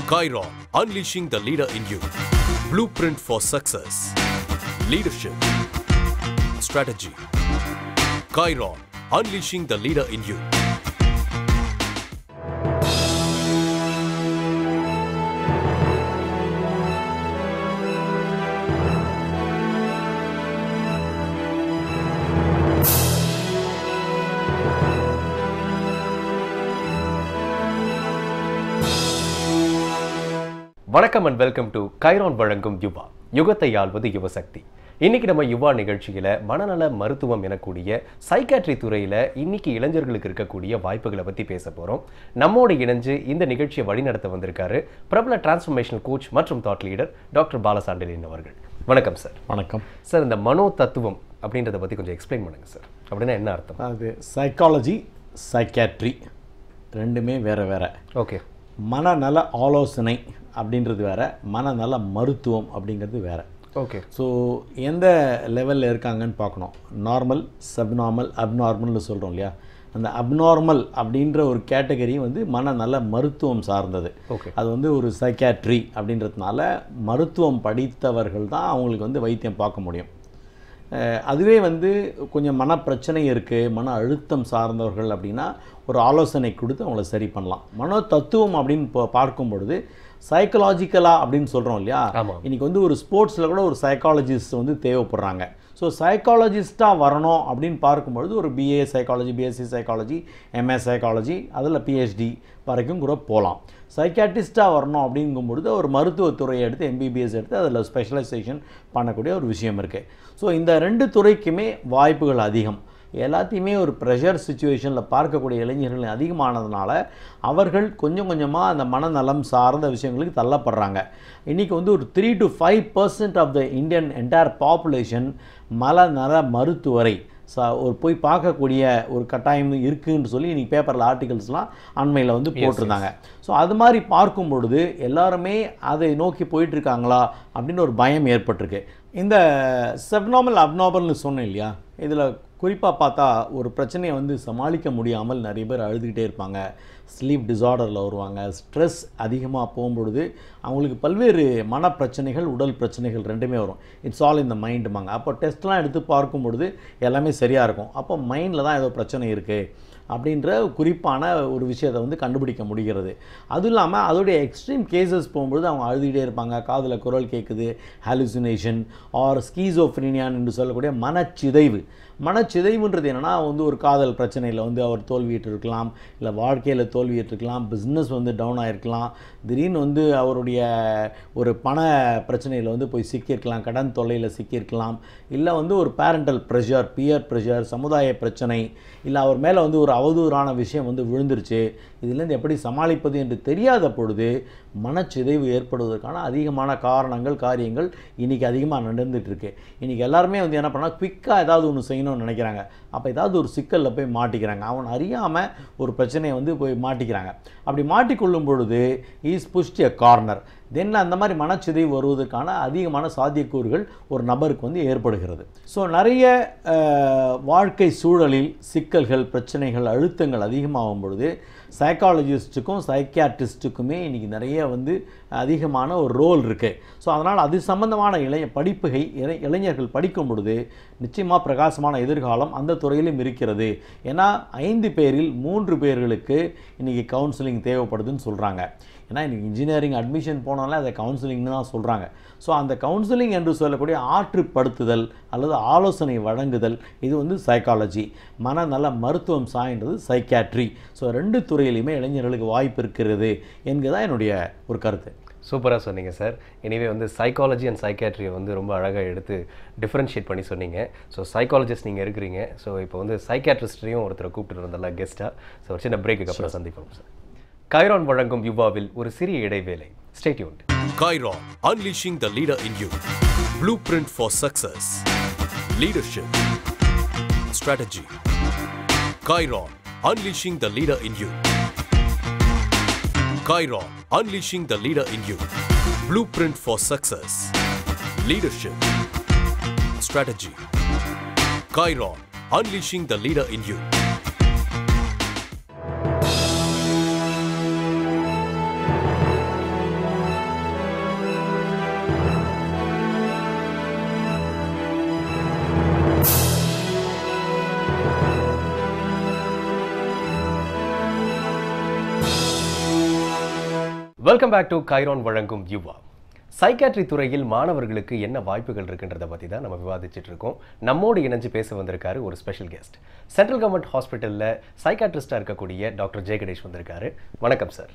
Chiron, unleashing the leader in you. Blueprint for success. Leadership. Strategy. Chiron, unleashing the leader in you. வணக்கம் and welcome to Chiron வழங்கும் யுவா யுகத்தை ஆள்வது யுவசக்தி இன்னைக்கு நம்ம யுவா நிகழ்ச்சியில மனநல மருத்துவம் எனக்கூடிய சைக்காட்ரி துறையில இன்னைக்கு இளைஞர்களுக்கு இருக்கக்கூடிய வாய்ப்புகளை பத்தி பேச போறோம் நம்மோடு இணைஞ்சு இந்த நிகழ்ச்சியை வழிநடத்த வந்திருக்காரு பிரபல டிரான்ஸ்ஃபர்மேஷனல் கோச் மற்றும் தாட் லீடர் டாக்டர் பாலசாண்டலின் அவர்கள் வணக்கம் சார் வணக்கம் சார் இந்த மனோ தத்துவம் அப்படின்றத பத்தி கொஞ்சம் எக்ஸ்பிளைன் பண்ணுங்க சார் அப்படின்னா என்ன அர்த்தம் அது சைக்காலஜி சைக்காட்ரி ரெண்டுமே வேற வேற ஓகே மனநல ஆலோசனை அப்படின்றது வேற மனநல மருத்துவம் அப்படிங்கிறது வேற ஓகே ஸோ எந்த லெவலில் இருக்காங்கன்னு பார்க்கணும் நார்மல் சப்நார்மல் அப்நார்மல்னு சொல்கிறோம் இல்லையா அந்த அப்நார்மல் அப்படின்ற ஒரு கேட்டகரி வந்து மனநல மருத்துவம் சார்ந்தது Okay. அது வந்து ஒரு சைக்காட்ரி அப்படின்றதுனால மருத்துவம் படித்தவர்கள் தான் அவங்களுக்கு வந்து வைத்தியம் பார்க்க முடியும் அஹ் அதுவே வந்து கொஞ்சம் மன பிரச்சனை இருக்குது மன அழுத்தம் சார்ந்தவர்கள் அப்படின்னா ஒரு ஆலோசனை கொடுத்து அவங்கள சரி பண்ணலாம் மனோ தத்துவம் அப்படின்னு பா- பார்க்கும் பொழுது சைக்கலாஜிக்கலாக அப்படின்னு சொல்கிறோம் இல்லையா ஆமாம். இன்னைக்கு வந்து ஒரு ஸ்போர்ட்ஸில் கூட ஒரு சைக்காலஜிஸ்ட் வந்து தேவைப்படுறாங்க ஸோ சைக்காலஜிஸ்ட்டாக வரணும் அப்படின்னு பார்க்கும்பொழுது ஒரு BA psychology BSc psychology MA psychology அதில் பிஹெச்டி வரைக்கும் கூட போகலாம் சைக்காட்டிஸ்ட்டாக வரணும் அப்படிங்கும்பொழுது ஒரு மருத்துவத்துறையை எடுத்து எம்பிபிஎஸ் எடுத்து அதில் ஸ்பெஷலைசேஷன் பண்ணக்கூடிய ஒரு விஷயம் இருக்குது ஸோ இந்த ரெண்டு துறைக்குமே வாய்ப்புகள் அதிகம் எல்லாத்தையுமே ஒரு ப்ரெஷர் சுச்சுவேஷனில் பார்க்கக்கூடிய இளைஞர்கள் அதிகமானதுனால அவர்கள் கொஞ்சம் கொஞ்சமாக அந்த மனநலம் சார்ந்த விஷயங்களுக்கு தள்ளப்படுறாங்க இன்றைக்கி வந்து ஒரு three to five percent of the Indian entire population மலநல மருத்துவரை ச ஒரு போய் பார்க்கக்கூடிய ஒரு கட்டாயம் இருக்குன்னு சொல்லி இன்றைக்கி பேப்பரில் ஆர்டிகல்ஸ்லாம் அண்மையில் வந்து போட்டிருந்தாங்க ஸோ அது மாதிரி பார்க்கும் பொழுது எல்லாருமே அதை நோக்கி போயிட்டு இருக்காங்களா அப்படின்னு ஒரு பயம் ஏற்பட்டிருக்கு இந்த செப்னாமல் அப்னார்மல்னு சொன்னேன் இல்லையா இதில் குறிப்பாக பார்த்தா ஒரு பிரச்சனையை வந்து சமாளிக்க முடியாமல் நிறைய பேர் அழுதுகிட்டே இருப்பாங்க ஸ்லீப் டிசார்டரில் வருவாங்க ஸ்ட்ரெஸ் அதிகமாக போகும்பொழுது அவங்களுக்கு பல்வேறு மன பிரச்சனைகள் உடல் பிரச்சனைகள் ரெண்டுமே வரும் இட்ஸ் ஆல் இந்த மைண்டுமாங்க அப்போ டெஸ்ட்லாம் எடுத்து பார்க்கும் பொழுது எல்லாமே சரியாக இருக்கும் அப்போ மைண்டில் தான் ஏதோ பிரச்சனை இருக்குது அப்படின்ற குறிப்பான ஒரு விஷயத்தை வந்து கண்டுபிடிக்க முடிகிறது அதுவும் இல்லாமல் அதோடைய எக்ஸ்ட்ரீம் கேசஸ் போகும்பொழுது அவங்க அழுதுகிட்டே இருப்பாங்க காதில் குரல் கேட்குது ஹாலுசினேஷன் ஆர் ஸ்கீசோஃப்ரினியான் என்று சொல்லக்கூடிய மனச்சிதைவு மனச்சிதைவுன்றது என்னென்னா வந்து ஒரு காதல் பிரச்சனையில் வந்து அவர் தோல்வியிட்டு இருக்கலாம் இல்லை வாழ்க்கையில் தோல்வியிட்டு இருக்கலாம் பிஸ்னஸ் வந்து டவுன் ஆகிருக்கலாம் திடீர்னு வந்து அவருடைய ஒரு பண பிரச்சனையில் வந்து போய் சிக்கியிருக்கலாம் கடன் தொல்லையில் சிக்கியிருக்கலாம் இல்லை வந்து ஒரு பேரண்டல் ப்ரெஷர் பியர் ப்ரெஷர் சமுதாய பிரச்சனை இல்லை அவர் மேலே வந்து ஒரு அவதூறான விஷயம் வந்து விழுந்துருச்சு இதுலேருந்து எப்படி சமாளிப்பது என்று தெரியாத பொழுது மனச்சிதைவு ஏற்படுவதற்கான அதிகமான காரணங்கள் காரியங்கள் இன்றைக்கி அதிகமாக நடந்துட்டு இருக்கு இன்றைக்கி எல்லாருமே வந்து என்ன பண்ணால் குவிக்காக ஏதாவது ஒன்று செய்யணும்னு நினைக்கிறாங்க அப்போ ஏதாவது ஒரு சிக்கலில் போய் மாட்டிக்கிறாங்க அவன் அறியாமல் ஒரு பிரச்சனையை வந்து போய் மாட்டிக்கிறாங்க அப்படி மாட்டிக்கொள்ளும் பொழுது is pushed a corner then அந்த மாதிரி மனச்சிதைவு வருவதற்கான அதிகமான சாத்தியக்கூறுகள் ஒரு நபருக்கு வந்து ஏற்படுகிறது ஸோ நிறைய அஹ், வாழ்க்கை சூழலில் சிக்கல்கள் பிரச்சனைகள் அழுத்தங்கள் அதிகமாகும் பொழுது சைக்காலஜிஸ்ட்டுக்கும் சைக்கியாட்ரிஸ்ட்டுக்குமே இன்றைக்கி நிறைய வந்து அதிகமான ஒரு ரோல் இருக்குது ஸோ அதனால் அது சம்பந்தமான இளைய படிப்புகை இளை- இளைஞர்கள் படிக்கும் பொழுது நிச்சயமாக பிரகாசமான எதிர்காலம் அந்த துறையிலும் இருக்கிறது ஏன்னா ஐந்து பேரில் மூன்று பேர்களுக்கு இன்றைக்கி கவுன்சிலிங் தேவைப்படுதுன்னு சொல்கிறாங்க ஏன்னா இன்றைக்கி இன்ஜினியரிங் அட்மிஷன் போனாலே அதை கவுன்சிலிங்னு தான் சொல்கிறாங்க ஸோ அந்த கவுன்சிலிங் என்று சொல்லக்கூடிய ஆற்றுப்படுத்துதல் அல்லது ஆலோசனை வழங்குதல் இது வந்து சைக்காலஜி மனநல மருத்துவம் சாய்ந்தது சைக்காட்ரி ஸோ ரெண்டு துறையிலையுமே இளைஞர்களுக்கு வாய்ப்பு இருக்கிறது என்கிறதான் என்னுடைய ஒரு கருத்து சூப்பராக சொன்னீங்க சார் எனிவே வந்து சைக்காலஜி அண்ட் சைக்காட்ரியை வந்து ரொம்ப அழகாக எடுத்து டிஃப்ரென்ஷியேட் பண்ணி சொன்னீங்க ஸோ சைக்காலஜிஸ்ட் நீங்கள் இருக்கிறீங்க ஸோ இப்போ வந்து சைக்காட்ரிஸ்டையும் ஒருத்தரை கூப்பிட்டு வந்தல கெஸ்ட்டாக ஸோ ஒரு சின்ன பிரேக்குக்கு அப்புறம் சந்திப்போம் சார் கைரான் வழங்கும் யுவாவில் ஒரு சிறிய இடைவேளை stay tuned Chiron, unleashing the leader in you. Blueprint for success. Leadership. Strategy. Chiron, unleashing the leader in you. Chiron, unleashing the leader in you. Blueprint for success. Leadership. Strategy. Chiron, unleashing the leader in you. Welcome back to Chiron வழங்கும் Yuva psychiatry துறையில் மாணவர்களுக்கு என்ன வாய்ப்புகள் இருக்குன்றத பற்றி தான் நம்ம விவாதிச்சுட்டு இருக்கோம் நம்மோடு இணைஞ்சு பேச வந்திருக்காரு ஒரு ஸ்பெஷல் கெஸ்ட் சென்ட்ரல் கவர்மெண்ட் ஹாஸ்பிட்டலில் சைக்காட்ரிஸ்டாக இருக்கக்கூடிய டாக்டர் ஜெயகணேஷ் வந்திருக்காரு வணக்கம் சார்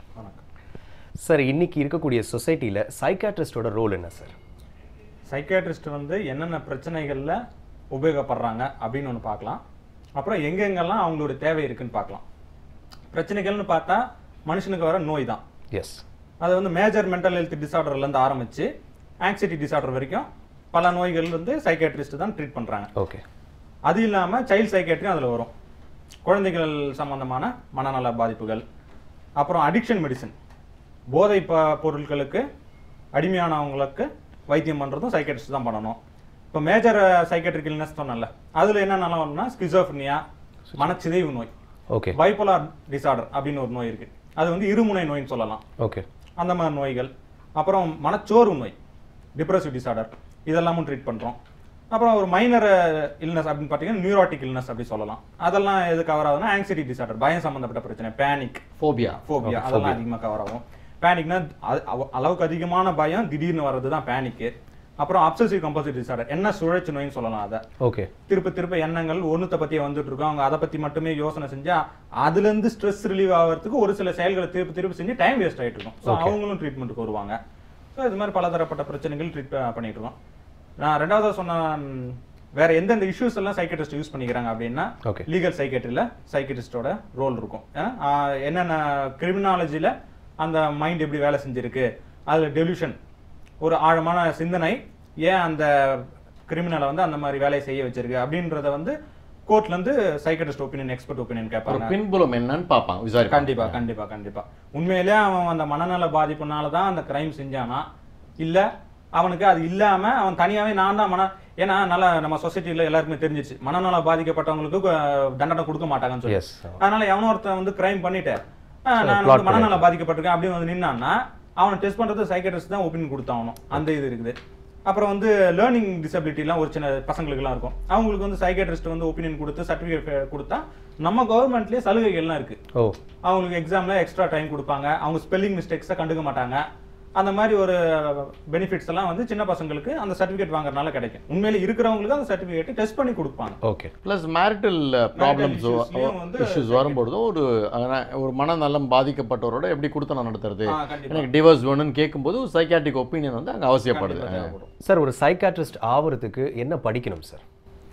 சார் இன்னைக்கு இருக்கக்கூடிய சொசைட்டியில் சைக்காட்ரிஸ்டோட ரோல் என்ன சார் சைக்காட்ரிஸ்ட் வந்து என்னென்ன பிரச்சனைகளில் உபயோகப்படுறாங்க அப்படின்னு ஒன்று பார்க்கலாம் அப்புறம் எங்கெங்கெல்லாம் அவங்களோட தேவை இருக்குன்னு பார்க்கலாம் பிரச்சனைகள்னு பார்த்தா மனுஷனுக்கு வர நோய் தான் எஸ் அது வந்து மேஜர் மென்டல் ஹெல்த் டிசார்டர்லேருந்து ஆரம்பிச்சு ஆங்ஸைட்டி டிசார்டர் வரைக்கும் பல நோய்கள் வந்து சைக்காட்ரிஸ்ட் தான் ட்ரீட் பண்ணுறாங்க ஓகே அது இல்லாமல் சைல்ட் சைக்காட்ரியும் அதில் வரும் குழந்தைகள் சம்பந்தமான மனநல பாதிப்புகள் அப்புறம் அடிக்ஷன் மெடிசன் போதை ப பொருட்களுக்கு அடிமையானவங்களுக்கு வைத்தியம் பண்ணுறதும் சைக்காட்ரிஸ்ட் தான் பண்ணணும் இப்போ மேஜர் சைக்காட்ரிக் இல்னஸ் சொன்னல அதில் என்னென்னலாம் வரும்னா ஸ்கிசோஃப்னியா மனச்சிதைவு நோய் ஓகே பைப்போலார் டிசார்டர் அப்படின்னு ஒரு நோய் இருக்கு அது வந்து இருமுனை நோயின்னு சொல்லலாம் ஓகே அந்த மாதிரி நோய்கள் அப்புறம் மனச்சோர்வு நோய் டிப்ரெசிவ் டிசார்டர் இதெல்லாமும் ட்ரீட் பண்ணுறோம் அப்புறம் ஒரு மைனர் இல்னஸ் அப்படின்னு பார்த்தீங்கன்னா நியூராட்டிக் இல்னஸ் அப்படி சொல்லலாம் அதெல்லாம் எது கவர் ஆகுதுன்னா ஆங்ஸைட்டி டிசார்டர் பயம் சம்மந்தப்பட்ட பிரச்சனை பேனிக் ஃபோபியா ஃபோபியா அதெல்லாம் அதிகமாக கவர் ஆகும் பேனிக்னா அளவுக்கு அதிகமான பயம் திடீர்னு வர்றது தான் பேனிக்கு அப்புறம் அப்சசிவ் கம்பல்சிவ் டிசார்டர் என்ன சுழற்சி நோயின்னு சொல்லலாம் அதை ஓகே திருப்ப திருப்ப எண்ணங்கள் ஒண்ணுத்த பத்தியே வந்துட்டு இருக்கும் அவங்க அதை பத்தி மட்டுமே யோசனை செஞ்சா அதுல இருந்து ஸ்ட்ரெஸ் ரிலீவ் ஆகிறதுக்கு ஒரு சில செயல்களை திருப்பி திருப்பி செஞ்சு டைம் வேஸ்ட் ஆயிட்டு இருக்கும் ஸோ அவங்களும் ட்ரீட்மெண்ட்டுக்கு வருவாங்க ஸோ இது மாதிரி பலதரப்பட்ட பிரச்சனைகள் ட்ரீட் பண்ணிட்டு இருக்கோம் நான் ரெண்டாவது சொன்ன ம், வேற எந்தெந்த இஷ்யூஸ் எல்லாம் சைக்கட்ரிஸ்ட் யூஸ் பண்ணிக்கிறாங்க அப்படின்னா Okay. லீகல் சைக்கட்ரியில் சைக்கட்ரிஸ்டோட ரோல் இருக்கும் ஏன்னா, ஆஹ், என்னென்ன கிரிமினாலஜியில் அந்த மைண்ட் எப்படி வேலை செஞ்சிருக்கு அதுல டெலியூஷன் ஒரு ஆழமான சிந்தனை ஏன் அந்த கிரிமினலை வந்து அந்த மாதிரி வேலையை செய்ய வச்சிருக்கு அப்படின்றத வந்து கோர்ட்ல இருந்து சைக்கட்ரிஸ்ட் ஒப்பீனியன் எக்ஸ்பர்ட் ஒப்பீனியன் ஒரு கேட்பாங்க பின்புலம் என்னன்னு பார்ப்பாங்க விசாரிப்பாங்க கண்டிப்பா கண்டிப்பா கண்டிப்பா உண்மையிலே அவன் அந்த மனநல பாதிப்புனால தான் அந்த கிரைம் செஞ்சானா இல்ல அவனுக்கு அது இல்லாம அவன் தனியாவே நான் தான் மன ஏன்னா நல்லா நம்ம சொசைட்டில எல்லாருக்குமே தெரிஞ்சிச்சு மனநல பாதிக்கப்பட்டவங்களுக்கு அஹ், தண்டனை கொடுக்க மாட்டாங்கன்னு சொல்லி எஸ் அதனால எவனோ ஒருத்தன் வந்து கிரைம் பண்ணிட்டு அஹ், நான் plot வந்து மனநல பாதிக்கப்பட்டிருக்கேன் அப்படின்னு வந்து நின்னான்னா அவனை டெஸ்ட் பண்றது சைக்கட்ரிஸ்ட் தான் ஒப்பீனியன் கொடுத்தாகணும் அந்த இது இருக்குது அப்புறம் வந்து லேர்னிங் டிசபிலிட்டிலாம் ஒரு சின்ன பசங்களுக்குலாம் இருக்கும் அவங்களுக்கு வந்து சைக்கட்ரிஸ்ட் வந்து ஒப்பீனியன் கொடுத்து சர்டிஃபிகேட் கொடுத்தா நம்ம கவர்மெண்ட்லேயே சலுகைகள்லாம் இருக்கு ஓ அவங்களுக்கு எக்ஸாம்ல எக்ஸ்ட்ரா டைம் கொடுப்பாங்க அவங்க ஸ்பெல்லிங் மிஸ்டேக்ஸை கண்டுக்க மாட்டாங்க அந்த மாதிரி ஒரு பெனிஃபிட்ஸ் எல்லாம் வந்து சின்ன பசங்களுக்கு அந்த சர்டிஃபிகேட் வாங்குறதுனால கிடைக்கும் உண்மையில இருக்கிறவங்களுக்கு அந்த சர்டிஃபிகேட் டெஸ்ட் பண்ணி கொடுப்பாங்க ஓகே ப்ளஸ் மேரிட்டல் ப்ராப்ளம்ஸ் issuesலயும் வந்து இஷ்யூஸ் வரும்பொழுது ஒரு அஹ், ஒரு மனநலம் பாதிக்கப்பட்டவரோட எப்படி கொடுத்தனம் நடத்துறது ஆ, கண்டிப்பா. எனக்கு டிவோர்ஸ் வேணும்னு கேட்கும்போது சைக்காட்டிக் ஒப்பீனியன் வந்து அங்கே அவசியப்படுது கண்டிப்பா தேவைப்படும். சார் ஒரு சைக்காட்ரிஸ்ட் ஆவறதுக்கு என்ன படிக்கணும் சார்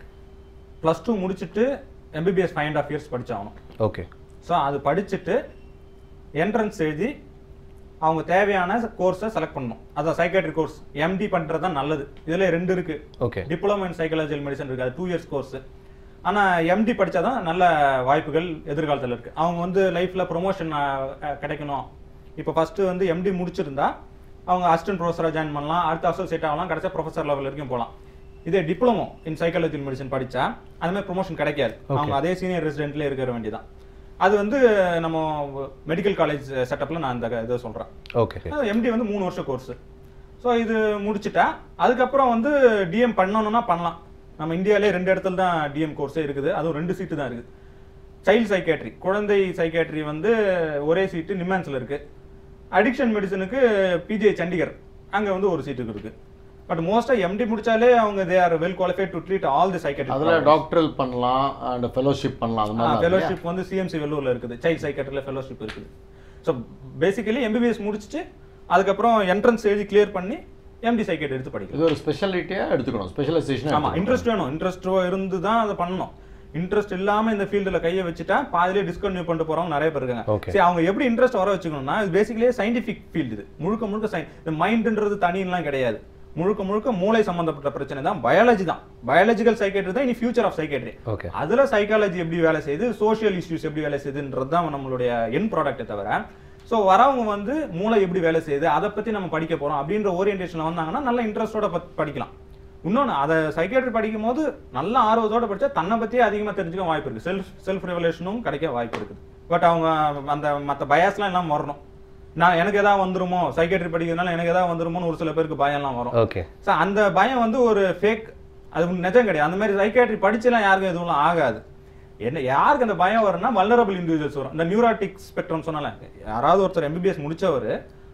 ப்ளஸ் டூ முடிச்சுட்டு MBBS five and half years படிச்சாகணும் ஓகே ஸோ அது படிச்சுட்டு என்ட்ரன்ஸ் எழுதி அவங்க தேவையான கோர்ஸை செலக்ட் பண்ணணும் அதான் சைக்காட்ரி கோர்ஸ் எம்டி பண்ணுறது தான் நல்லது இதில் ரெண்டு இருக்கு okay diploma in psychological medicine இருக்கு அது டூ இயர்ஸ் கோர்ஸ் ஆனால் எம்டி படிச்சாதான் நல்ல வாய்ப்புகள் எதிர்காலத்தில் இருக்கு அவங்க வந்து லைஃப்ல ப்ரொமோஷன் கிடைக்கணும் இப்போ ஃபர்ஸ்ட் வந்து எம்டி முடிச்சிருந்தா அவங்க அசிஸ்டன்ட் ப்ரொஃபஸராக ஜாயின் பண்ணலாம் அடுத்த அசோசியேட் ஆகலாம் கடைசியாக ப்ரொஃபஸர் லெவல் வரைக்கும் போகலாம் இதே டிப்ளமோ இன் சைக்காலஜிக்கல் மெடிசன் படிச்சா அந்த மாதிரி ப்ரொமோஷன் கிடைக்காது அவங்க அதே சீனியர் ரெசிடென்ட்ல இருக்கிற வேண்டியதான் அது வந்து நம்ம மெடிக்கல் காலேஜ் செட்டப்ல நான் இந்த இதை சொல்றேன் ஓகே எம்டி வந்து மூணு வருஷம் கோர்ஸ் ஸோ இது முடிச்சுட்டா அதுக்கப்புறம் வந்து டிஎம் பண்ணணும்னா பண்ணலாம் நம்ம இந்தியாவிலே ரெண்டு இடத்துல தான் டிஎம் கோர்ஸே இருக்குது அதுவும் ரெண்டு சீட்டு தான் இருக்குது சைல்ட் சைக்காட்ரி குழந்தை சைக்காட்ரி வந்து ஒரே சீட்டு நிமான்ஸில் இருக்கு அடிக்ஷன் மெடிசனுக்கு பிஜே சண்டிகர் அங்கே வந்து ஒரு சீட்டுக்கு இருக்கு பட் மோஸ்ட்டாக எம்டி முடிச்சாலே அவங்க they are well qualified to treat all the psychiatry அதில் டாக்டரல் பண்ணலாம் அண்ட் ஃபெலோஷிப் பண்ணலாம் அது மாதிரி ஃபெலோஷிப் வந்து சிஎம்சி வெள்ளூர்ல இருக்குது சைல்ட் சைக்காட்ரியில் ஃபெலோஷிப் இருக்குது ஸோ பேசிக்கலி எம்பிபிஎஸ் முடிச்சுட்டு அதுக்கப்புறம் என்ட்ரன்ஸ் எழுதி கிளியர் பண்ணி எம்டி சைக்காட்ரி எடுத்து படிக்கலாம் இது ஒரு ஸ்பெஷாலிட்டியாக எடுத்துக்கணும் ஸ்பெஷலைசேஷன் ஆமா இன்ட்ரெஸ்ட் வேணும் இன்ட்ரெஸ்ட் இருந்து தான் அதை பண்ணணும் இன்ட்ரெஸ்ட் இல்லாம இந்த ஃபீல்டுல கையை வச்சுட்டா பாதிலே டிஸ்கன்டினியூ பண்ணிட்டு போறவங்க நிறைய பேர் இருக்காங்க Okay. சரி அவங்க எப்படி இன்ட்ரெஸ்ட் வர வச்சுக்கணும்னா இது பேசிக்கலியே சயின்டிஃபிக் ஃபீல்டு இது முழுக்க முழுக்க சயின் இந்த மைண்டுன்றது தனியெல்லாம் கிடையாது முழுக்க முழுக்க மூளை சம்பந்தப்பட்ட பிரச்சனை தான் பயாலஜி தான் பயாலஜிக்கல் சைக்கேட்ரி தான் இனி ஃபியூச்சர் ஆஃப் சைக்கேட்ரி ஓகே அதுல சைக்காலஜி எப்படி வேலை செய்யுது சோஷியல் இஷ்யூஸ் எப்படி வேலை செய்யுதுன்றது தான் நம்மளுடைய என் ப்ராடக்ட்டை தவிர ஸோ வரவங்க வந்து மூளை எப்படி வேலை செய்யுது அதை பத்தி நம்ம படிக்க போறோம் அப்படின்ற ஓரியன்டேஷன்ல வந்தாங்கன்னா நல்ல இன்ட்ரெஸ்டோட படிக்கலாம் இன்னொன்று அதை சைக்காட்ரி படிக்கும் போது நல்ல ஆர்வத்தோட படிச்சா தன்னை பத்தியே அதிகமா தெரிஞ்சுக்க வாய்ப்பு இருக்கு செல்ஃப் செல்ஃப் ரெவலேஷனும் கிடைக்க வாய்ப்பு இருக்குது பட் அவங்க அந்த மற்ற பயாஸ்லாம் எல்லாம் வரணும் நான் எனக்கு ஏதாவது வந்துருமோ சைக்காட்ரி படிக்கிறதுனால எனக்கு ஏதாவது வந்துருமோன்னு ஒரு சில பேருக்கு பயம்லாம் வரும் ஓகே ஸோ அந்த பயம் வந்து ஒரு ஃபேக் அது ஒண்ணும் நிஜம் கிடையாது அந்த மாதிரி சைக்காட்ரி படிச்சுலாம் யாருக்கும் எதுவும் ஆகாது என்ன யாருக்கு அந்த பயம் வரும்னா வல்லரபிள் இண்டிவிஜுவல்ஸ் வரும் இந்த நியூராட்டிக் ஸ்பெக்ட்ரம் சொன்னால யாராவது ஒருத்தர் எம்பிபிஎஸ் முடிச்சவர்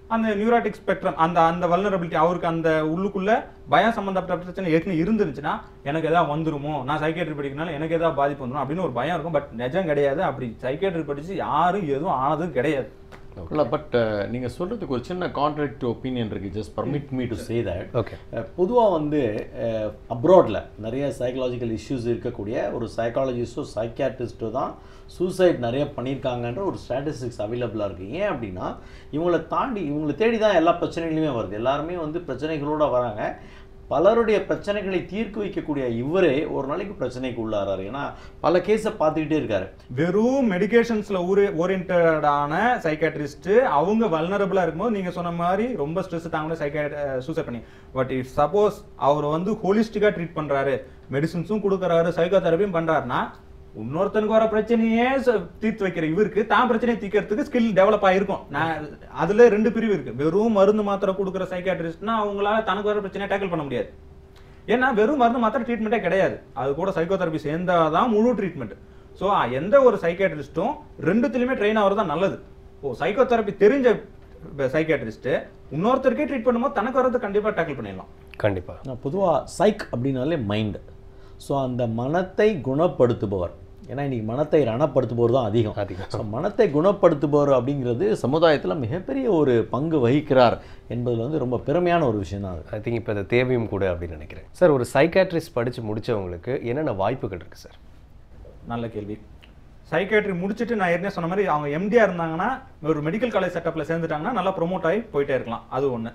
அந்த நியூராட்டிக் ஸ்பெக்ட்ரம் அந்த அந்த வல்னரபிலிட்டி அவருக்கு அந்த உள்ளுக்குள்ள பயம் சம்பந்தப்பட்ட பிரச்சனை ஏற்கனவே இருந்துருச்சுன்னா எனக்கு எதாவது வந்துருமோ நான் சைக்கேட்ரி படிக்கிறனால எனக்கு எதாவது பாதிப்பு வந்துரும் அப்படின்னு ஒரு பயம் இருக்கும் பட் நிஜம் கிடையாது அப்படி சைக்கேட்ரி படிச்சு யாரும் எதுவும் ஆனதும் கிடையாது இல்லை பட் நீங்கள் சொல்கிறதுக்கு ஒரு சின்ன கான்ட்ராக்ட் ஒப்பீனியன் இருக்குது just permit me to say that okay பொதுவாக வந்து அப்ராடில் நிறைய சைக்கலாஜிக்கல் இஷ்யூஸ் இருக்கக்கூடிய ஒரு சைக்காலஜிஸ்ட்டோ சைக்கியாட்ரிஸ்ட்டோ தான் சூசைட் நிறைய பண்ணியிருக்காங்கன்ற ஒரு ஸ்டாட்டிஸ்டிக்ஸ் அவைலபிளாக இருக்குது ஏன் அப்படின்னா இவங்களை தாண்டி இவங்களை தேடி தான் எல்லா பிரச்சனைகளுமே வருது எல்லாருமே வந்து பிரச்சனைகளோட வராங்க பலருடைய பிரச்சனைகளை தீர்க்க வைக்கக்கூடிய இவரே ஒரு நாளைக்கு பிரச்சனைக்கு உள்ளாராரு ஏன்னா பல கேஸை பார்த்துக்கிட்டே இருக்காரு வெறும் மெடிகேஷன்ஸ்ல ஓரியன்டான சைக்காட்ரிஸ்ட் அவங்க வல்னரபிளா இருக்கும்போது நீங்க சொன்ன மாதிரி ரொம்ப ஸ்ட்ரெஸ் தாங்க சைக்காட் சூசைட் பண்ணி பட் இஃப் சப்போஸ் அவர் வந்து ஹோலிஸ்டிக்கா ட்ரீட் பண்றாரு மெடிசின்ஸும் கொடுக்குறாரு சைக்கோ தெரப்பியும் பண்றாருன்னா இன்னொருத்தனுக்கு வர பிரச்சனையே ச- தீர்த்து வைக்கிற இவருக்கு தான் பிரச்சனையை தீர்க்கறதுக்கு ஸ்கில் டெவலப் ஆயிருக்கும் நான் அதுல ரெண்டு பிரிவு இருக்கு வெறும் மருந்து மாத்திரை கொடுக்குற சைக்காட்ரிஸ்ட்னா அவங்களால தனக்கு வர பிரச்சனையை டேக்கிள் பண்ண முடியாது ஏன்னா வெறும் மருந்து மாத்திரை ட்ரீட்மெண்ட்டே கிடையாது அது கூட சைக்கோதெரபி சேர்ந்தாதான் முழு ட்ரீட்மெண்ட் ஸோ எந்த ஒரு சைக்காட்ரிஸ்ட்டும் ரெண்டுத்துலையுமே ட்ரெயின் ஆகிறது தான் நல்லது ஓ சைக்கோதெரபி தெரிஞ்ச சைக்காட்ரிஸ்ட் இன்னொருத்தருக்கே ட்ரீட் பண்ணும்போது தனக்கு வரது கண்டிப்பா டேக்கிள் பண்ணிடலாம் கண்டிப்பா நான் பொதுவாக சைக் அப்படின்னாலே மைண்டு ஸோ அந்த மனத்தை குணப்படுத்துபவர் ஏன்னா இன்னைக்கு மனத்தை ரணப்படுத்துபவர் தான் அதிகம் அதிகம். ஸோ மனத்தை குணப்படுத்துபவர் அப்படிங்கிறது சமுதாயத்தில் மிகப்பெரிய ஒரு பங்கு வகிக்கிறார் என்பதில் வந்து ரொம்ப பெருமையான ஒரு விஷயம் தான் அது ஐ திங்க் இப்போ அது தேவையும் கூட அப்படின்னு நினைக்கிறேன் சார் ஒரு சைக்காட்ரிஸ்ட் படித்து முடிச்சவங்களுக்கு என்னென்ன வாய்ப்புகள் இருக்குது சார் நல்ல கேள்வி சைக்காட்ரி முடிச்சுட்டு நான் ஏற்கனவே சொன்ன மாதிரி அவங்க எம்டியா இருந்தாங்கன்னா ஒரு மெடிக்கல் காலேஜ் செட்டப்ல சேர்ந்துட்டாங்கன்னா நல்லா ப்ரொமோட் ஆகி போயிட்டே இருக்கலாம் அது ஒன்று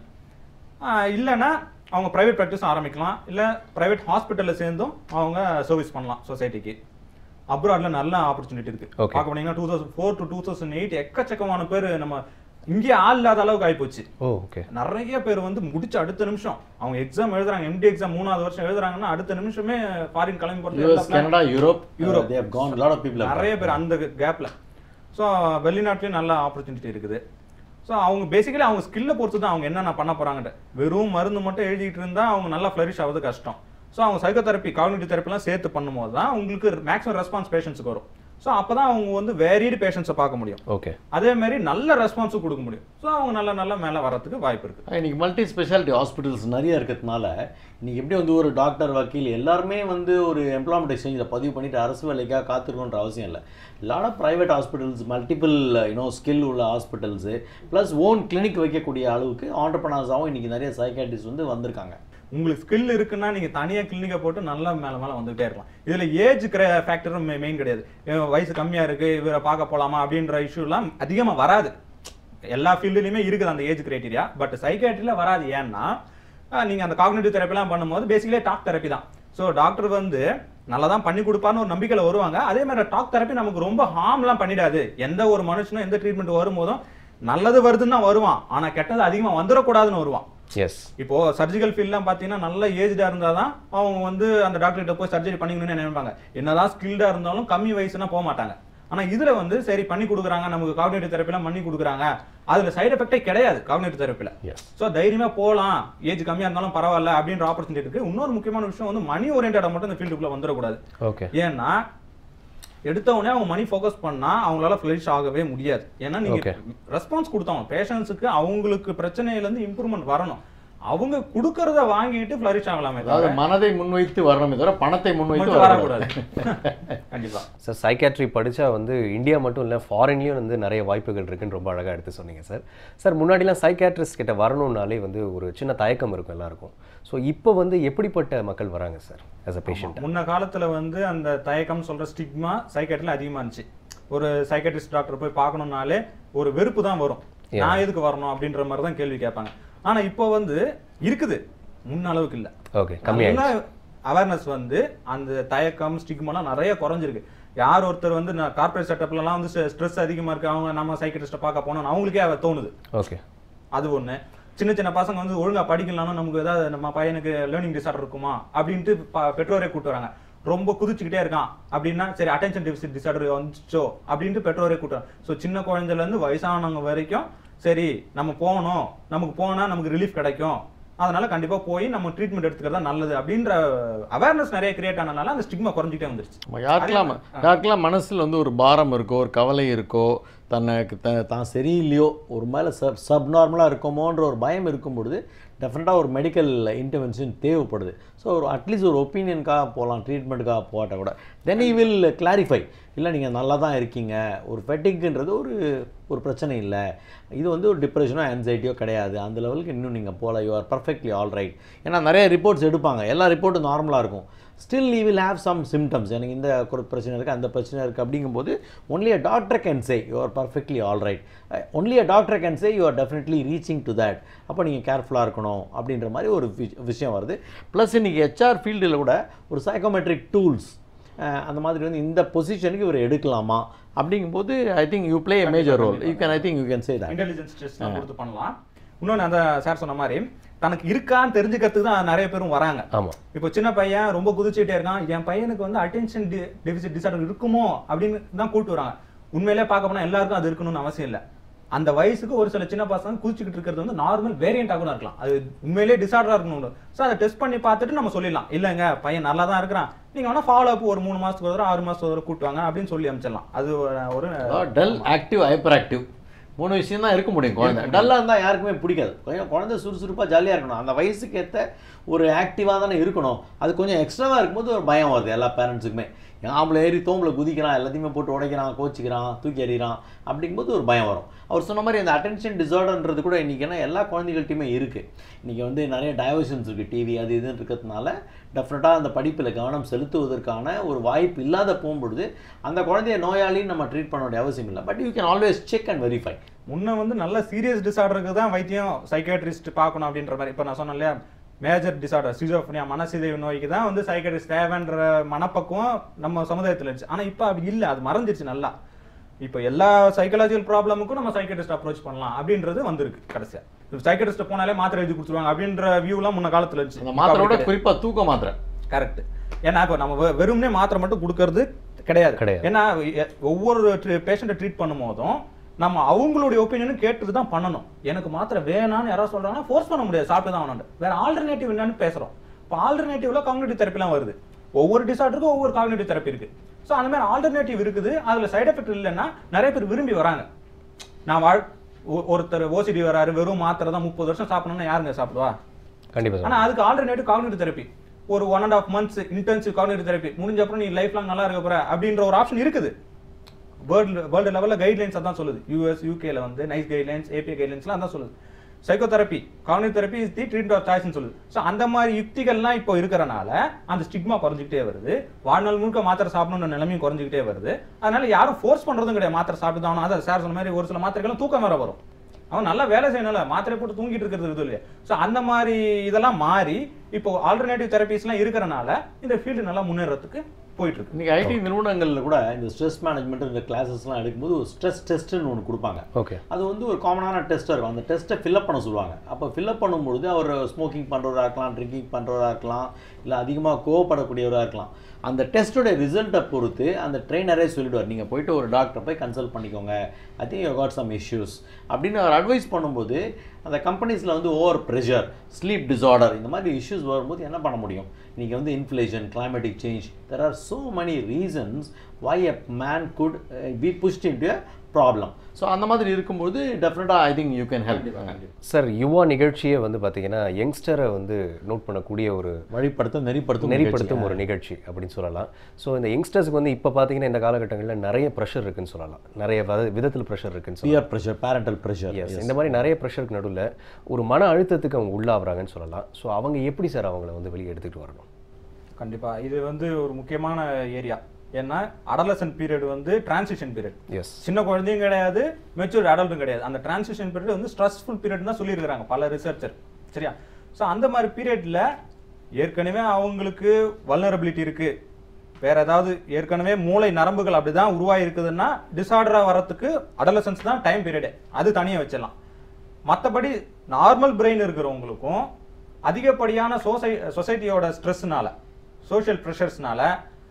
இல்லைன்னா அவங்க பிரைவேட் ப்ராக்டிஸும் ஆரம்பிக்கலாம் இல்லை பிரைவேட் ஹாஸ்பிட்டலில் சேர்ந்தும் அவங்க சர்வீஸ் பண்ணலாம் சொசைட்டிக்கு அப்ராட்ல நல்ல ஆப்பர்ச்சுனிட்டி இருக்கு Okay. பார்க்க போனீங்கன்னா two thousand four to two thousand eight எக்கச்சக்கமான பேர் நம்ம இங்கே ஆள் இல்லாத அளவுக்கு ஆகிப்போச்சு ஓ ஓகே நிறைய பேர் வந்து முடிச்ச அடுத்த நிமிஷம் அவங்க எக்ஸாம் எழுதுறாங்க எம்டி எக்ஸாம் மூணாவது வருஷம் எழுதுறாங்கன்னா அடுத்த நிமிஷமே ஃபாரின் கிளம்பி போறது எல்லா US plan- Canada Europe Europe. Europe they have gone lot of people நிறைய பேர் அந்த கேப்ல ஸோ வெளிநாட்டுலயும் நல்ல ஆப்பர்ச்சுனிட்டி இருக்குது ஸோ அவங்க பேசிக்கலி அவங்க ஸ்கில்லை பொறுத்து தான் அவங்க என்னென்ன பண்ண போறாங்கட்டு வெறும் மருந்து மட்டும் எழுதிட்டு இருந்தா அவங்க நல்லா ஃப்ளரிஷ் ஆகுது கஷ்டம் ஸோ அவங்க சைக்கோதெரப்பி காக்னிட்டிவ் தெரப்பிலாம் சேர்த்து பண்ணும்போது தான் உங்களுக்கு மேக்ஸிமம் ரெஸ்பான்ஸ் பேஷன்ஸுக்கு வரும் ஸோ அப்போ தான் அவங்க வந்து வேரியடு பேஷன்ஸை பார்க்க முடியும் ஓகே அதே மாதிரி நல்ல ரெஸ்பான்ஸும் கொடுக்க முடியும் ஸோ அவங்க நல்ல நல்ல மேலே வரதுக்கு வாய்ப்பு இருக்கு இன்னைக்கு மல்டி ஸ்பெஷாலிட்டி ஹாஸ்பிட்டல்ஸ் நிறைய இருக்கிறதுனால இன்னைக்கு எப்படி வந்து ஒரு டாக்டர் வக்கீல் எல்லாருமே வந்து ஒரு எம்ப்ளாய்மெண்ட் எக்ஸ்சேஞ்சில் பதிவு பண்ணிட்டு அரசு வேலைக்காக காத்திருக்கணுன்ற அவசியம் இல்லை lot of private hospitals multiple you know skill உள்ள ஹாஸ்பிட்டல்ஸு ப்ளஸ் ஓன் கிளினிக் வைக்கக்கூடிய அளவுக்கு ஆண்டர்பனாஸாகவும் இன்னைக்கு நிறைய சைக்காட்டிஸ்ட் வந்து வந்திருக்காங்க உங்களுக்கு ஸ்கில் இருக்குன்னா நீங்க தனியா கிளினிக்கை போட்டு நல்லா மேல மேல வந்துகிட்டே இருக்கலாம் இதுல ஏஜ் ஃபேக்டரும் மெயின் கிடையாது இவன் வயசு கம்மியா இருக்கு இவரை பார்க்க போலாமா அப்படின்ற இஷ்யூலாம் அதிகமா வராது எல்லா ஃபீல்டுலயுமே இருக்குது அந்த ஏஜ் கிரைட்டீரியா பட் சைக்காட்ரில வராது ஏன்னா ஆஹ், நீங்க அந்த காக்னிட்டிவ் தெரப்பிலாம் பண்ணும்போது பேசிக்கலி டாக் தெரப்பி தான் ஸோ டாக்டர் வந்து நல்லா தான் பண்ணி கொடுப்பான்னு ஒரு நம்பிக்கையில வருவாங்க அதே மாதிரி டாக் தெரப்பி நமக்கு ரொம்ப ஹார்ம்லாம் பண்ணிடாது எந்த ஒரு மனுஷனும் எந்த ட்ரீட்மெண்ட் வரும்போதும் நல்லது வருதுன்னு தான் வருவான் ஆனா கெட்டது அதிகமா வந்துடக்கூடாதுன்னு வருவான் எஸ் இப்போ சர்ஜிக்கல் ஃபீல்ட்லாம் பார்த்தீங்கன்னா நல்ல ஏஜ்டா இருந்தால் தான் அவங்க வந்து அந்த டாக்டர் கிட்ட போய் சர்ஜரி பண்ணிக்கணும்னு நினைப்பாங்க என்னதான் ஸ்கில்டா இருந்தாலும் கம்மி வயசுனா போக மாட்டாங்க ஆனா இதுல வந்து சரி பண்ணி கொடுக்குறாங்க நமக்கு காக்னேட்டிவ் தெரப்பிலாம் பண்ணி கொடுக்குறாங்க அதுல சைடு எஃபெக்டே கிடையாது காக்னேட்டிவ் தெரப்பில எஸ் ஸோ தைரியமா போகலாம் ஏஜ் கம்மியா இருந்தாலும் பரவாயில்ல அப்படின்ற ஆப்பர்ச்சுனிட்டி இருக்கு இன்னொரு முக்கியமான விஷயம் வந்து மணி ஓரியன்டா மட்டும் இந்த ஃபீல்டுக்குள்ள வந்துடக்கூடாது ஓகே ஏன்னா எடுத்த உடனே அவங்க மணி ஃபோக்கஸ் பண்ணா அவங்களால ஃபிளரிஷ் ஆகவே முடியாது ஏன்னா நீங்க Okay. ரெஸ்பான்ஸ் கொடுத்தவங்க பேஷண்ட்ஸுக்கு அவங்களுக்கு பிரச்சனையில இருந்து இம்ப்ரூவ்மெண்ட் வரணும் அவங்க கொடுக்கறத வாங்கிட்டு ஃபிளரிஷ் ஆகலாமே அதாவது தவிர மனதை முன்வைத்து வரணுமே தவிர பணத்தை முன்வைத்து மட்டும் வரக்கூடாது வரக்கூடாது கண்டிப்பா சார் சைக்காட்ரி படித்தா வந்து இந்தியா மட்டும் இல்லை ஃபாரின்லேயும் வந்து நிறைய வாய்ப்புகள் இருக்குன்னு ரொம்ப அழகாக எடுத்து சொன்னீங்க சார் சார் முன்னாடிலாம் சைக்காட்ரிஸ்ட் கிட்ட வரணும்னாலே வந்து ஒரு சின்ன தயக்கம் இருக்கும் எல்லாருக்கும் ஸோ இப்போ வந்து எப்படிப்பட்ட மக்கள் வராங்க சார் as a patient முன்ன காலத்துல வந்து அந்த தயக்கம் சொல்ற ஸ்டிக்மா சைக்காட்ரில அதிகமா இருந்துச்சு ஒரு சைக்காட்ரிஸ்ட் டாக்டர் போய் பார்க்கணும்னாலே ஒரு வெறுப்பு தான் வரும் நான் எதுக்கு வரணும் அப்படின்ற மாதிரி தான் கேள்வி கேட்பாங்க ஆனா இப்போ வந்து இருக்குது முன்ன அளவுக்கு இல்ல ஓகே கம்மியாயிடுச்சு அவேர்னஸ் வந்து அந்த தயக்கம் ஸ்டிக்மாலாம் நிறைய குறைஞ்சிருக்கு யார் ஒருத்தர் வந்து நான் கார்பரேட் செட்டப்லலாம் வந்து ஸ்ட்ரெஸ் அதிகமா இருக்கு அவங்க நம்ம சைக்கிளிஸ்ட்டை பார்க்க போனோம் அவங்களுக்கே அவ தோணுது ஓகே அது ஒண்ணு சின்ன சின்ன பசங்க வந்து ஒழுங்கா படிக்கலாம்னா நமக்கு ஏதாவது நம்ம பையனுக்கு லேர்னிங் டிசார்டர் இருக்குமா அப்படின்ட்டு ப- பெற்றோரே கூட்டு வராங்க ரொம்ப குதிச்சுக்கிட்டே இருக்கான் அப்படின்னா சரி அட்டென்ஷன் டெபிசிட் டிசார்டர் வந்துச்சோ அப்படின்ட்டு பெற்றோரே கூட்டுறாங்க ஸோ சின்ன குழந்தைல இருந்து வயசானவங்க வரைக்கும் சரி நம்ம போகணும் நமக்கு போனா நமக்கு ரிலீஃப் கிடைக்கும் அதனால கண்டிப்பா போய் நம்ம ட்ரீட்மெண்ட் எடுத்துக்கிறது தான் நல்லது அப்படின்ற அவேர்னஸ் நிறைய கிரியேட் ஆனனால அந்த ஸ்டிக்மா குறைஞ்சிட்டே வந்துருச்சு நம்ம யாருக்கெல்லாம் யாருக்கெல்லாம் மனசில் வந்து ஒரு பாரம் இருக்கோ ஒரு கவலை இருக்கோ தனக்கு த தான் சரியில்லையோ ஒரு மேலே சப் சப் நார்மலாக இருக்கோமோன்ற ஒரு பயம் இருக்கும் பொழுது டெஃபினட்டாக ஒரு மெடிக்கல் இன்டர்வென்ஷன் தேவைப்படுது ஸோ ஒரு அட்லீஸ்ட் ஒரு ஒப்பீனியனுக்காக போகலாம் ட்ரீட்மெண்ட்டுக்காக போட்டால் கூட தென் யூ வில் கிளாரிஃபை இல்லை நீங்கள் நல்லா தான் இருக்கீங்க ஒரு ஃபெட்டிக்ன்றது ஒரு ஒரு பிரச்சனை இல்லை இது வந்து ஒரு டிப்ரெஷனோ ஆன்சைட்டியோ கிடையாது அந்த லெவலுக்கு இன்னும் நீங்கள் போகல you are perfectly all right ஏன்னா நிறைய ரிப்போர்ட்ஸ் எடுப்பாங்க எல்லா ரிப்போர்ட்டும் நார்மலாக இருக்கும் still you will have some symptoms எனக்கு இந்த ஒரு பிரச்சனை இருக்குது அந்த பிரச்சனை இருக்குது அப்படிங்கும்போது only a doctor can say you are perfectly all right only a doctor can say you are definitely reaching to that அப்போ நீங்கள் கேர்ஃபுல்லாக இருக்கணும் அப்படின்ற மாதிரி ஒரு வி- விஷயம் வருது ப்ளஸ் இன்றைக்கி ஹெச்ஆர் ஃபீல்டில் கூட ஒரு சைக்கோமெட்ரிக் டூல்ஸ் அந்த மாதிரி வந்து இந்த பொசிஷனுக்கு இவர் எடுக்கலாமா அப்படிங்கும்போது I think you play a major role you can I think you can say that intelligence test கொடுத்து பண்ணலாம் இன்னொன்று அந்த சார் சொன்ன மாதிரி தனக்கு இருக்கான்னு தெரிஞ்சுக்கிறதுக்கு தான் நிறைய பேரும் வராங்க ஆமா இப்போ சின்ன பையன் ரொம்ப குதிச்சுட்டே இருக்கான் என் பையனுக்கு வந்து அட்டென்ஷன் டெபிசிட் டிசார்டர் இருக்குமோ அப்படின்னு தான் கூட்டு வராங்க உண்மையிலே பார்க்க போனா எல்லாருக்கும் அது இருக்கணும்னு அவசியம் இல்லை அந்த வயசுக்கு ஒரு சில சின்ன பசங்க குதிச்சுக்கிட்டு இருக்கிறது வந்து நார்மல் வேரியண்டா கூட இருக்கலாம் அது உண்மையிலேயே டிசார்டரா இருக்கணும் ஸோ அதை டெஸ்ட் பண்ணி பார்த்துட்டு நம்ம சொல்லிடலாம் இல்லைங்க பையன் நல்லா தான் இருக்கிறான் நீங்க வேணா ஃபாலோ அப் ஒரு மூணு மாசத்துக்கு ஒரு தடவை ஆறு மாசத்துக்கு ஒரு தடவை கூட்டுவாங்க அப்படின்னு சொல்லி அமைச்சிடலாம் அது ஒரு- ஒரு டல் ஆக்டிவ் ஹைப்பர் ஆக்டிவ் மூணு விஷயம் தான் இருக்க முடியும் குழந்தை டல்லாக இருந்தால் யாருக்குமே பிடிக்காது கொஞ்சம் குழந்தை சுறுசுறுப்பாக ஜாலியாக இருக்கணும் அந்த வயசுக்கு ஏற்ற ஒரு ஆக்டிவாக தானே இருக்கணும் அது கொஞ்சம் எக்ஸ்ட்ராவாக இருக்கும்போது ஒரு பயம் வருது எல்லா பேரண்ட்ஸுக்குமே ஆம்பளை ஏறி தோம்பில் குதிக்கிறான் எல்லாத்தையுமே போட்டு உடைக்கிறான் கோச்சிக்கிறான் தூக்கி எறிகிறான் அப்படிங்கும்போது ஒரு பயம் வரும் அவர் சொன்ன மாதிரி அந்த அட்டென்ஷன் டிசார்டர்ன்றது கூட இன்றைக்கி என்ன எல்லா குழந்தைகள்ட்டையுமே இருக்குது இன்றைக்கி வந்து நிறைய டயவர்ஷன்ஸ் இருக்குது டிவி அது இதுன்னு இருக்கிறதுனால டெஃபினட்டாக அந்த படிப்பில் கவனம் செலுத்துவதற்கான ஒரு வாய்ப்பு இல்லாத போகும்பொழுது அந்த குழந்தைய நோயாளின்னு நம்ம ட்ரீட் பண்ண வேண்டிய அவசியம் இல்லை but you can always check and verify முன்ன வந்து நல்ல சீரியஸ் டிசார்டருக்கு தான் வைத்தியம் சைக்காட்ரிஸ்ட் பார்க்கணும் அப்படின்ற மாதிரி இப்போ நான் சொன்னேன் இல்லையா மேஜர் டிசார்டர் சிசோஃபனியா மனசிதைவு நோய்க்கு தான் வந்து சைக்காட்ரிஸ்ட் தேவைன்ற மனப்பக்குவம் நம்ம சமுதாயத்தில் இருந்துச்சு ஆனால் இப்போ அப்படி இல்லை அது மறைஞ்சிருச்சு நல்லா இப்போ எல்லா சைக்காலஜிக்கல் ப்ராப்ளமுக்கும் நம்ம சைக்காட்ரிஸ்ட் அப்ரோச் பண்ணலாம் அப்படின்றது வந்திருக்கு கடைசியா சைக்காட்ரிஸ்ட் போனாலே மாத்திரை எழுதி கொடுத்துருவாங்க அப்படின்ற வியூலாம் முன்ன காலத்துல இருந்துச்சு அந்த மாத்திரையோட குறிப்பாக தூக்க மாத்திரை கரெக்ட் ஏன்னா இப்போ நம்ம வெ- வெறுமனே மாத்திரை மட்டும் கொடுக்கறது கிடையாது கிடையாது. ஏன்னா எ- ஒவ்வொரு பேஷண்ட்டை ட்ரீட் பண்ணும் போதும் நம்ம அவங்களுடைய ஒப்பீனியனும் கேட்டுட்டு தான் பண்ணணும் எனக்கு மாத்திரை வேணாம்னு யாராவது சொல்றாங்கன்னா ஃபோர்ஸ் பண்ண முடியாது சாப்பிட்டு தான் ஆகணும் வேற ஆல்டர்னேட்டிவ் என்னன்னு பேசுறோம் இப்போ ஆல்டர்னேட்டிவ்ல காக்னிட்டிவ் தெரப்பிலாம் வருது ஒவ்வொரு டிசார்டருக்கும் ஒவ்வொரு காக்னிட்டிவ் தெரப்பி இருக்கு ஸோ அந்த மாதிரி ஆல்டர்னேட்டிவ் இருக்குது அதுல சைடு எஃபெக்ட் இல்லைன்னா நிறைய பேர் விரும்பி வராங்க நான் வாழ் ஒ- ஒருத்தர் ஓசிடி வராரு வெறும் மாத்திரை தான் முப்பது வருஷம் சாப்பிடணும்னா யாருங்க சாப்பிடுவா கண்டிப்பா சார் ஆனா அதுக்கு ஆல்டர்னேட்டிவ் காக்னிட்டிவ் தெரப்பி ஒரு one and half months intensive cognitive therapy முடிஞ்ச அப்புறம் நீ லைஃப் லாங் நல்லா இருக்க போற அப்படின்ற ஒரு ஆப்ஷன் இருக்குது வேர்ல்டு வேர்ல்டு லெவல்ல கைட்லைன்ஸ் அதான் சொல்லுது யூஎஸ் யூகேல வந்து நைஸ் கைட்லைன்ஸ் ஏபி கைட்லைன்ஸ்லாம் அதான் சொல்லுது psychotherapy cognitive therapy is the treatment of சாய்ஸ்னு சொல்லுது ஸோ அந்த மாதிரி யுக்திகள்லாம் இப்போ இருக்கிறனால அந்த ஸ்டிக்மா குறைஞ்சிக்கிட்டே வருது வாழ்நாள் முழுக்க மாத்திரை சாப்பிடணும்னு நிலைமையும் குறைஞ்சிக்கிட்டே வருது அதனால யாரும் ஃபோர்ஸ் பண்றதும் கிடையாது மாத்திரை சாப்பிட்டு தான் ஆகணும். அதான் சார் சொன்ன மாதிரி ஒரு சில மாத்திரைகளும் தூக்கம் வேற வரும் அவன் நல்லா வேலை செய்யணும்ல மாத்திரை போட்டு தூங்கிட்டு இருக்கிறது இது இல்லையா ஸோ அந்த மாதிரி இதெல்லாம் மாறி இப்போ ஆல்டர்னேட்டிவ் தெரபிஸ்லாம் இருக்கிறனால இந்த ஃபீல்டு நல்லா முன்னேறதுக்கு போயிட்டு இருக்கு இன்னைக்கு ஐடி நிறுவனங்களில் கூட இந்த ஸ்ட்ரெஸ் மேனேஜ்மெண்ட் இந்த கிளாஸஸ்லாம் எடுக்கும்போது ஒரு ஸ்ட்ரெஸ் டெஸ்ட்டுன்னு ஒன்று கொடுப்பாங்க ஓகே அது வந்து ஒரு காமனான டெஸ்ட்டாக இருக்கும் அந்த டெஸ்ட்டை ஃபில்அப் பண்ண சொல்லுவாங்க அப்போ ஃபில்அப் பண்ணும்பொழுது அவர் ஸ்மோக்கிங் பண்ணுறவராக இருக்கலாம் ட்ரிங்கிங் பண்ணுறவராக இருக்கலாம் இல்லை அதிகமாக கோவப்படக்கூடியவராக இருக்கலாம் அந்த டெஸ்ட்டோட ரிசல்ட்டை பொறுத்து அந்த ட்ரெயினரே சொல்லிடுவார் நீங்கள் போயிட்டு ஒரு டாக்டரை போய் கன்சல்ட் பண்ணிக்கோங்க I think you got some issues அப்படின்னு அவர் அட்வைஸ் பண்ணும்போது அந்த கம்பெனிஸில் வந்து ஓவர் ப்ரெஷர் ஸ்லீப் டிசார்டர் இந்த மாதிரி இஷ்யூஸ் வரும்போது என்ன பண்ண முடியும் இன்றைக்கி வந்து inflation climatic change there are so many ரீசன்ஸ் why a man could uh, be pushed into a problem so அந்த மாதிரி இருக்கும்போது டெஃபினட்டாக I think you can help sir Yuva நிகழ்ச்சியே வந்து பார்த்தீங்கன்னா யங்ஸ்டரை வந்து நோட் பண்ணக்கூடிய ஒரு வழிப்படுத்த நெறிப்படுத்தும் நெறிப்படுத்தும் ஒரு நிகழ்ச்சி அப்படின்னு சொல்லலாம் ஸோ இந்த யங்ஸ்டர்ஸ்க்கு வந்து இப்போ பார்த்தீங்கன்னா இந்த காலகட்டங்களில் நிறைய ப்ரெஷர் இருக்குன்னு சொல்லலாம் நிறைய வ- விதத்தில் ப்ரெஷர் இருக்குன்னு சொல்லலாம் peer pressure parental pressure yes இந்த மாதிரி நிறைய ப்ரெஷருக்கு நடுவில் ஒரு மன அழுத்தத்துக்கு அவங்க உள்ளாகுறாங்கன்னு சொல்லலாம் ஸோ அவங்க எப்படி சார் அவங்கள வந்து வெளியே எடுத்துகிட்டு வரணும் கண்டிப்பா இது வந்து ஒரு முக்கியமான ஏரியா ஏன்னா அடலசன் பீரியட் வந்து டிரான்சிஷன் பீரியட் எஸ் சின்ன குழந்தையும் கிடையாது மெச்சூர் அடல்ட்டும் கிடையாது அந்த டிரான்சிஷன் பீரியட் வந்து ஸ்ட்ரெஸ்ஃபுல் பீரியட் தான் சொல்லியிருக்காங்க பல ரிசர்ச்சர் சரியா ஸோ அந்த மாதிரி பீரியட்ல ஏற்கனவே அவங்களுக்கு வல்னரபிலிட்டி இருக்கு வேற ஏதாவது ஏற்கனவே மூளை நரம்புகள் அப்படிதான் உருவாகி இருக்குதுன்னா டிசார்டரா வரத்துக்கு அடலசன்ஸ் தான் டைம் பீரியடு அது தனியா வச்சிடலாம் மற்றபடி நார்மல் பிரெயின் இருக்கிறவங்களுக்கும் அதிகப்படியான சோசை சொசைட்டியோட ஸ்ட்ரெஸ்னால சோஷியல் ப்ரெஷர்ஸ்னால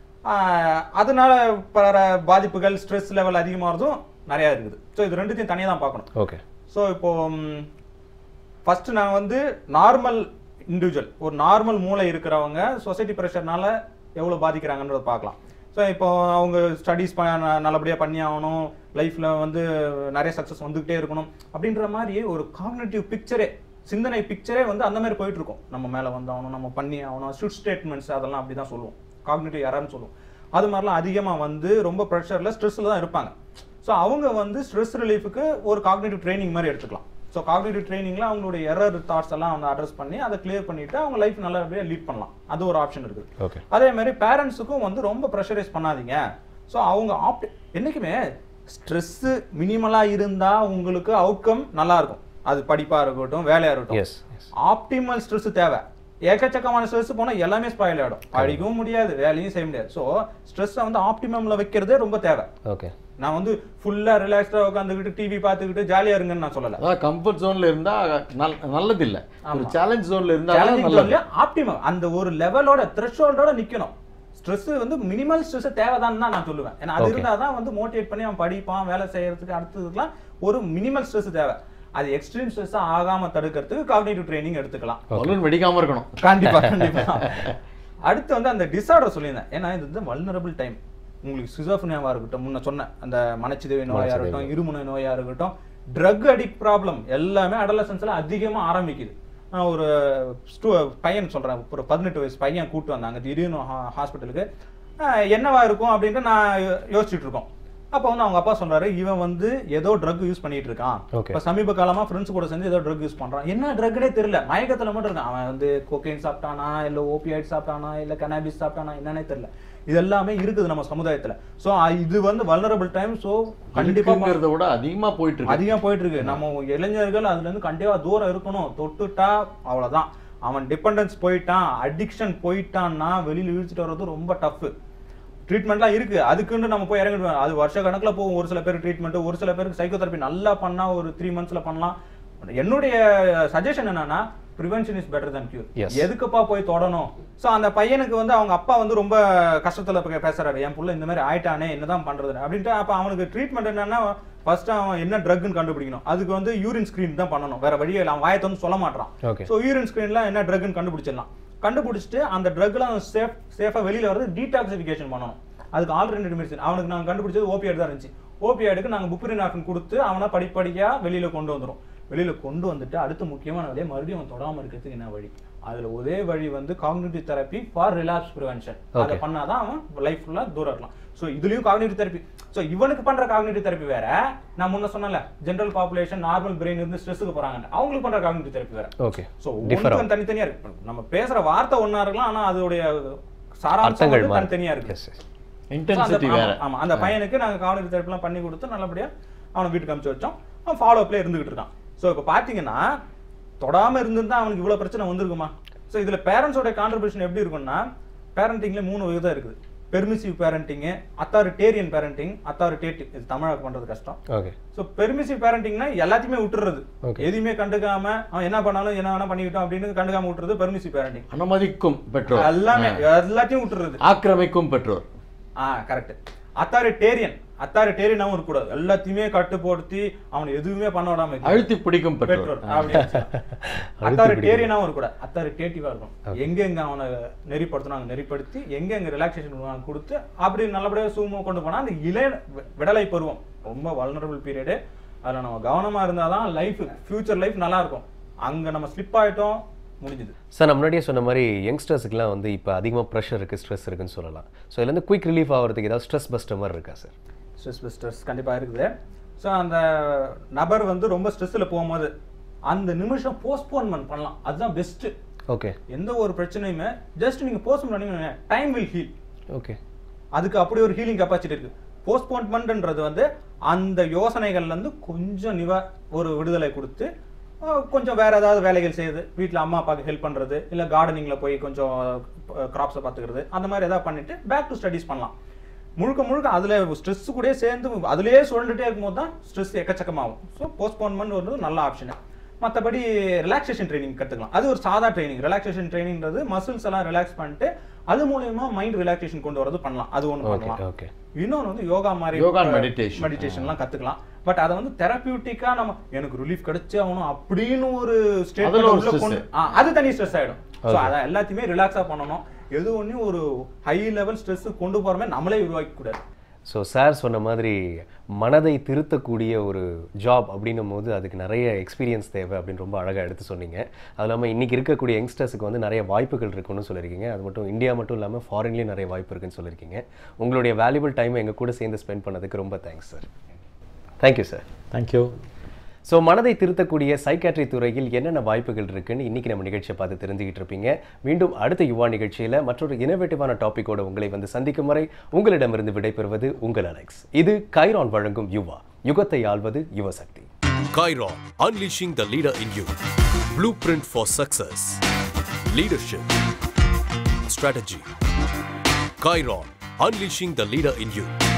அதனால பல பாதிப்புகள் ஸ்ட்ரெஸ் லெவல் அதிகமாகிறதும் நிறையா இருக்குது ஸோ இது ரெண்டுத்தையும் தனியாக தான் பார்க்கணும் ஓகே ஸோ இப்போ ஃபர்ஸ்ட் நான் வந்து நார்மல் இண்டிவிஜுவல் ஒரு நார்மல் மூளை இருக்கிறவங்க சொசைட்டி ப்ரெஷர்னால எவ்வளவு பாதிக்கிறாங்கன்றத பார்க்கலாம் ஸோ இப்போ அவங்க ஸ்டடீஸ் நல்லபடியாக பண்ணி ஆகணும் லைஃப்பில் வந்து நிறைய சக்ஸஸ் வந்துகிட்டே இருக்கணும் அப்படின்ற மாதிரி ஒரு காக்னேட்டிவ் பிக்சரே சிந்தனை பிக்சரே வந்து அந்த மாதிரி போயிட்டு இருக்கும் நம்ம மேலே வந்தாகணும் நம்ம பண்ணி ஆகணும் ஸ்ட்ரிட் ஸ்டேட்மெண்ட்ஸ் அதெல்லாம் அப்படி தான் சொல்லுவோம் காக்னேட்டிவ் யாரான்னு சொல்லுவோம் அது மாதிரிலாம் அதிகமாக வந்து ரொம்ப ப்ரெஷரில் ஸ்ட்ரெஸ்ஸில் தான் இருப்பாங்க ஸோ அவங்க வந்து ஸ்ட்ரெஸ் ரிலீஃபுக்கு ஒரு காக்னேட்டிவ் ட்ரைனிங் மாதிரி எடுத்துக்கலாம் ஸோ காக்னேட்டிவ் ட்ரைனிங்ல அவங்களுடைய எரர் தாட்ஸ் எல்லாம் வந்து அட்ரஸ் பண்ணி அதை கிளியர் பண்ணிட்டு அவங்க லைஃப் நல்லபடியாக லீட் பண்ணலாம் அது ஒரு ஆப்ஷன் இருக்குது ஓகே அதே மாதிரி பேரண்ட்ஸுக்கும் வந்து ரொம்ப ப்ரெஷரைஸ் பண்ணாதீங்க ஸோ அவங்க ஆப்டி என்றைக்குமே ஸ்ட்ரெஸ்ஸு மினிமலாக இருந்தால் உங்களுக்கு அவுட்கம் நல்லா இருக்கும் அது படிப்பாக இருக்கட்டும் வேலையாக இருக்கட்டும் எஸ் எஸ் ஆப்டிமல் ஸ்ட்ரெஸ் தேவை ஏக்கச்சக்கமான ஸ்ட்ரெஸ் போனா எல்லாமே ஸ்பாயில் ஆயிடும் படிக்கவும் முடியாது வேலையும் செய்ய முடியாது ஸோ ஸ்ட்ரெஸ்ஸை வந்து ஆப்டிமம்ல வைக்கிறதே ரொம்ப தேவை ஓகே நான் வந்து ஃபுல்லா ரிலாக்ஸ்டா உட்காந்துக்கிட்டு டிவி பார்த்துக்கிட்டு ஜாலியா இருங்கன்னு நான் சொல்லல அதாவது கம்ஃபர்ட் ஜோன்ல இருந்தா நல்- நல்லது இல்ல ஒரு சேலஞ்ச் ஜோன்ல இருந்தா தான் சேலஞ்சிங் நல்லது ஜோன்ல ஆப்டிமம் அந்த ஒரு லெவலோட த்ரெஷோல்டோட நிக்கணும் ஸ்ட்ரெஸ் வந்து மினிமல் ஸ்ட்ரெஸ் தேவைதான் தான் நான் சொல்லுவேன் ஏன்னா அது Okay. இருந்தாதான் வந்து மோட்டிவேட் பண்ணி அவன் படிப்பான் வேலை செய்யறதுக்கு அடுத்ததுக்குலாம் ஒரு மினிமல் ஸ்ட்ரெஸ் தேவை அது எக்ஸ்ட்ரீம் ஸ்ட்ரெஸ் ஆகாம தடுக்கிறதுக்கு காக்னிட்டிவ் ட்ரைனிங் எடுத்துக்கலாம் பலூன் வெடிக்காம இருக்கணும் கண்டிப்பா கண்டிப்பா அடுத்து வந்து அந்த டிசார்டர் சொல்லியிருந்தேன் ஏன்னா இது வந்து வல்னரபிள் டைம் உங்களுக்கு சிசோஃபனியாவா இருக்கட்டும் முன்ன சொன்ன அந்த மனச்சிதைவு நோயா மனச்சிதைவு. இருக்கட்டும் இருமுனை நோயா இருக்கட்டும் ட்ரக் அடிக்ட் ப்ராப்ளம் எல்லாமே அடலசன்ஸ்ல அதிகமா ஆரம்பிக்குது நான் ஒரு ஸ்டூ பையன் சொல்றேன் ஒரு பதினெட்டு வயசு பையன் கூட்டு வந்தாங்க திடீர்னு ஹாஸ்பிட்டலுக்கு என்னவா இருக்கும் அப்படின்ட்டு நான் யோ- யோசிச்சுட்டு இருக்கோம் அப்போ வந்து அவங்க அப்பா சொல்றாரு இவன் வந்து ஏதோ ட்ரக் யூஸ் பண்ணிட்டு இருக்கான் Okay. இப்ப சமீப காலமா ஃப்ரெண்ட்ஸ் கூட சேர்ந்து ஏதோ ட்ரக் யூஸ் பண்றான் என்ன ட்ரக்னே தெரியல மயக்கத்துல மட்டும் இருக்கான் அவன் வந்து கோகைன் சாப்பிட்டானா இல்ல ஓபியாய்ட் சாப்பிட்டானா இல்ல கனாபிஸ் சாப்பிட்டானா என்னன்னே தெரியல இது எல்லாமே இருக்குது நம்ம சமுதாயத்துல சோ இது வந்து வல்னரபிள் டைம் சோ கண்டிப்பா கண்டிப்பாங்கிறத விட அதிகமா போயிட்டு இருக்கு அதிகமா போயிட்டு இருக்கு நம்ம இளைஞர்கள் அதுல இருந்து கண்டிப்பா தூரம் இருக்கணும் தொட்டுட்டா அவ்வளவுதான் அவன் டிபெண்டன்ஸ் போயிட்டான் அடிக்ஷன் போயிட்டான்னா வெளியில இழுத்துட்டு வர்றது ரொம்ப டஃப் ட்ரீட்மெண்ட்லாம் இருக்கு அதுக்குன்னு நம்ம போய் இறங்கிடுவோம் அது வருஷ கணக்குல போகும் ஒரு சில பேர் ட்ரீட்மெண்ட் ஒரு சில பேருக்கு சைக்கோதெரப்பி நல்லா பண்ணா ஒரு த்ரீ மந்த்ஸ்ல பண்ணலாம் என்னுடைய சஜஷன் என்னன்னா prevention is better than cure Yes. எதுக்குப்பா போய் தொடணும் சோ அந்த பையனுக்கு வந்து அவங்க அப்பா வந்து ரொம்ப கஷ்டத்துல பே- பேசுறாரு என் புள்ள இந்த மாதிரி ஆயிட்டானே என்னதான் பண்றது அப்படின்ட்டு அப்ப அவனுக்கு ட்ரீட்மெண்ட் என்னன்னா ஃபர்ஸ்ட் அவன் என்ன ட்ரக்னு கண்டுபிடிக்கணும் அதுக்கு வந்து யூரின் ஸ்கிரீன் தான் பண்ணணும் வேற வழியே இல்லை அவன் வாயத்தை வந்து சொல்ல மாட்டான் Okay. ஸோ யூரின் ஸ்கிரீன்ல என்ன ட்ரக்னு கண்டுபிடிச்சிடலாம் கண்டுபிடிச்சிட்டு அந்த ட்ரக்லாம் சேஃப் சேஃபா வெளியில வரது டீடாக்சிஃபிகேஷன் பண்ணணும் அதுக்கு ஆல்டர்னேட்டிவ் மெடிசன் அவனுக்கு நாங்க கண்டுபிடிச்சது ஓபியாய்டு தான் இருந்துச்சு ஓபியாய்டுக்கு நாங்க புப்ரினாஃபின் கொடுத்து அவனை படிப்படியா வெளியில கொண்டு வந்துரும் வெளியில கொண்டு வந்துட்டு அடுத்து முக்கியமான வழியை மறுபடியும் அவன் தொடாம இருக்கிறதுக்கு என்ன வழி அதுல ஒரே வழி வந்து cognitive therapy for relapse prevention அதை Okay. பண்ணாதான் அவன் லைஃப் ஃபுல்லா தூரம் இருக்கலாம் ஸோ இதுலயும் காக்னிட்டிவ் தெரப்பி ஸோ இவனுக்கு பண்ற காக்னிட்டிவ் தெரப்பி வேற நான் முன்ன சொன்னல ஜென்ரல் பாப்புலேஷன் நார்மல் பிரெயின் இருந்து ஸ்ட்ரெஸ்ஸுக்கு போறாங்க அவங்களுக்கு பண்ற காக்னிட்டிவ் தெரப்பி வேற ஓகே சோ டிஃபர் ஒவ்வொன்றுக்கும் தனித்தனியா இருக்கு நம்ம பேசுற வார்த்தை ஒண்ணா இருக்கலாம் ஆனா அதோடைய சாராம்சம் அர்த்தங்கள் வந்து மாறும். தனித்தனியா இருக்கு Yes, yes. So, அந்த- இன்டென்சிட்டி ஆமா, வேற ஆமா அந்த பையனுக்கு நாங்க காவலர் தெரப்பிலாம் பண்ணி கொடுத்து நல்லபடியா அவனை வீட்டுக்கு அனுப்பிச்சு வச்சோம் அவன் ஃபாலோ அப்ல இருந்துகிட்டு இருக்கான் சோ இப்போ பாத்தீங்கன்னா தொடாம இருந்திருந்தா அவனுக்கு இவ்வளவு பிரச்சனை வந்திருக்குமா சோ இதுல பேரண்ட்ஸோட கான்ட்ரிபியூஷன் எப்படி இருக்கும்னா பேரண்டிங்ல மூணு விதம் இருக்குது permissive parenting authoritarian parenting authoritative இது தமிழாக்கு பண்றது கஷ்டம் ஓகே ஸோ பெர்மிசிவ் பேரண்டிங்னா எல்லாத்தையுமே விட்டுறது Okay. எதையுமே கண்டுக்காம அவன் என்ன பண்ணாலும் என்ன வேணா பண்ணிக்கிட்டோம் அப்படின்னு கண்டுக்காம விட்டுறது பெர்மிசிவ் பேரண்டிங் அனுமதிக்கும் பெற்றோர் எல்லாமே எல்லாத்தையும் விட்டுறது ஆக்கிரமிக்கும் பெற்றோர் ஆ கரெக்ட் அத்தாரிட்டேரியன் அத்தாரிட்டேரியனாவும் இருக்கக்கூடாது எல்லாத்தையுமே கட்டுப்படுத்தி அவனை எதுவுமே பண்ண விடாம வைக்கணும். அழுத்தி பிடிக்கும் பெற்றோர் பெற்றோர் அத்தாரிட்டேரியனாவும் இருக்கக்கூடாது அத்தாரிட்டேட்டிவா இருக்கும் எங்க எங்க அவனை நெறிப்படுத்தணும் அங்க நெறிப்படுத்தி எங்க எங்க ரிலாக்ஸேஷன் கொடுத்து அப்படி நல்லபடியா சூமோ கொண்டு போனா அந்த இளைய வி- விடலை பருவம் ரொம்ப வல்னரபிள் பீரியடு அதுல நம்ம கவனமா இருந்தாதான் லைஃப் ஃபியூச்சர் லைஃப் நல்லா இருக்கும் அங்க நம்ம ஸ்லிப் ஆயிட்டோம் முடிஞ்சுது சார் நான் முன்னாடியே சொன்ன மாதிரி யங்ஸ்டர்ஸுக்குலாம் வந்து இப்போ அதிகமாக ப்ரெஷர் இருக்குது ஸ்ட்ரெஸ் இருக்குன்னு சொல்லலாம் ஸோ இதுலேருந்து குயிக் ரிலீஃப் ஆகிறதுக்கு ஏதாவது ஸ்ட்ரெஸ் பஸ்டர் மாதிரி இருக்கா சார் ஸ்ட்ரெஸ் பஸ்டர்ஸ் கண்டிப்பா இருக்குது ஸோ அந்த நபர் வந்து ரொம்ப ஸ்ட்ரெஸ்ஸில் போகும்போது அந்த நிமிஷம் போஸ்ட்போன்மெண்ட் பண்ணலாம் அதுதான் பெஸ்ட் ஓகே எந்த ஒரு பிரச்சனையுமே ஜஸ்ட் நீங்க போஸ்ட்போன் பண்ணீங்க டைம் வில் ஹீல் ஓகே அதுக்கு அப்படி ஒரு ஹீலிங் கெப்பாசிட்டி இருக்கு போஸ்ட்போன்மெண்ட்ன்றது வந்து அந்த யோசனைகள்ல இருந்து கொஞ்சம் நிவ ஒரு விடுதலை கொடுத்து அஹ், கொஞ்சம் வேற ஏதாவது வேலைகள் செய்யுது வீட்டில் அம்மா அப்பாவுக்கு ஹெல்ப் பண்றது இல்ல கார்டனிங்ல போய் கொஞ்சம் கிராப்ஸை பார்த்துக்கிறது அந்த மாதிரி ஏதாவது பண்ணிட்டு பேக் டு ஸ்டடீஸ் பண்ணலாம் முழுக்க முழுக்க அதுல ஸ்ட்ரெஸ் கூட சேர்ந்து அதுலயே சுழண்டுட்டே இருக்கும்போது தான் ஸ்ட்ரெஸ் எக்கச்சக்கமாகும் ஸோ போஸ்ட்போன்மெண்ட் ஒரு நல்ல ஆப்ஷன் மற்றபடி ரிலாக்ஸேஷன் ட்ரைனிங் கற்றுக்கலாம் அது ஒரு சாதா ட்ரைனிங் ரிலாக்ஸேஷன் ட்ரைனிங்கிறது மசில்ஸ் எல்லாம் ரிலாக்ஸ் பண்ணிட்டு அது மூலயமா மைண்ட் ரிலாக்ஸேஷன் கொண்டு வரது பண்ணலாம் அது ஒன்று ஓகே பண்ணலாம் ஓகே இன்னொன்னு வந்து யோகா மாதிரி யோகா and meditation. மெடிடேஷன்லாம் கத்துக்கலாம் பட் அதை வந்து தெரபியூட்டிக்கா நம்ம எனக்கு ரிலீஃப் கிடைச்சே ஆகணும் அப்படின்னு ஒரு ஸ்டேட் அதுல ஒரு உள்ள stress. கொண்டு ஆ, அது தனி ஸ்ட்ரெஸ் ஆயிடும் ஸோ அதை எல்லாத்தையுமே ரிலாக்ஸா பண்ணணும் எது ஒன்றையும் ஒரு ஹை லெவல் ஸ்ட்ரெஸ் கொண்டு போற மாதிரி நம்மளே உருவாக்கி கூடாது ஸோ சார் சொன்ன மாதிரி மனதை திருத்தக்கூடிய ஒரு ஜாப் அப்படின்னும் போது அதுக்கு நிறைய எக்ஸ்பீரியன்ஸ் தேவை அப்படின்னு ரொம்ப அழகாக எடுத்து சொன்னீங்க அது இல்லாமல் இன்றைக்கி இருக்கக்கூடிய யங்ஸ்டர்ஸுக்கு வந்து நிறைய வாய்ப்புகள் இருக்குன்னு சொல்லியிருக்கீங்க அது மட்டும் இந்தியா மட்டும் இல்லாமல் ஃபாரின்லேயும் நிறைய வாய்ப்பு இருக்குன்னு சொல்லியிருக்கீங்க உங்களுடைய வேல்யூபிள் டைமை எங்கள் கூட சேர்ந்து ஸ்பெண்ட் பண்ணதுக்கு ரொம்ப thanks sir thank you sir thank you so மனதை திருத்தக்கூடிய சைக்காட்ரி துறையில் என்னென்ன வாய்ப்புகள் இருக்குன்னு இன்னைக்கு நம்ம நிகழ்ச்சியை பார்த்து தெரிஞ்சுக்கிட்டு இருப்பீங்க மீண்டும் அடுத்த யுவா நிகழ்ச்சியில் மற்றொரு இனோவேட்டிவான டாப்பிக்கோட உங்களை வந்து சந்திக்கும் வரை உங்களிடமிருந்து விடைபெறுவது உங்கள் அலெக்ஸ் இது கைரான் வழங்கும் Yuva யுகத்தை ஆள்வது Yuva Shakti Chiron, unleashing the leader in you. Blueprint for success. Leadership. Strategy. Chiron, unleashing the leader in you.